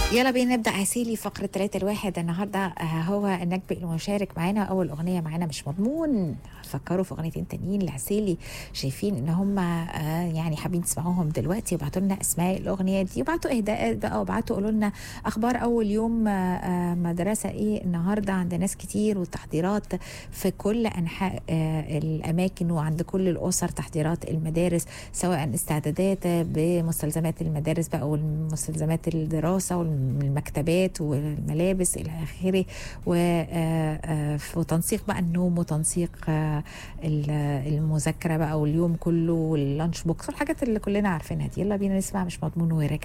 يلا بينا نبدا عسيلي فقره 3 الواحد النهارده آه، هو النجم المشارك معانا اول اغنيه معانا مش مضمون فكروا في اغنيتين تانيين لعسيلي شايفين ان هم يعني حابين تسمعوهم دلوقتي وابعتوا لنا اسماء الاغنيات دي وابعتوا اهداءات بقى وابعتوا قولوا لنا اخبار اول يوم آه، آه، مدرسه ايه النهارده عند ناس كتير والتحضيرات في كل انحاء آه، الاماكن وعند كل الاسر تحضيرات المدارس سواء استعدادات بمستلزمات المدارس بقى والمستلزمات الدراسه والمكتبات والملابس الى اخره و- آه، آه، وتنسيق بقى النوم وتنسيق آه، ال- المذاكره بقى واليوم كله واللانش بوكس والحاجات اللي كلنا عارفينها دي يلا بينا نسمع مش مضمون وراجع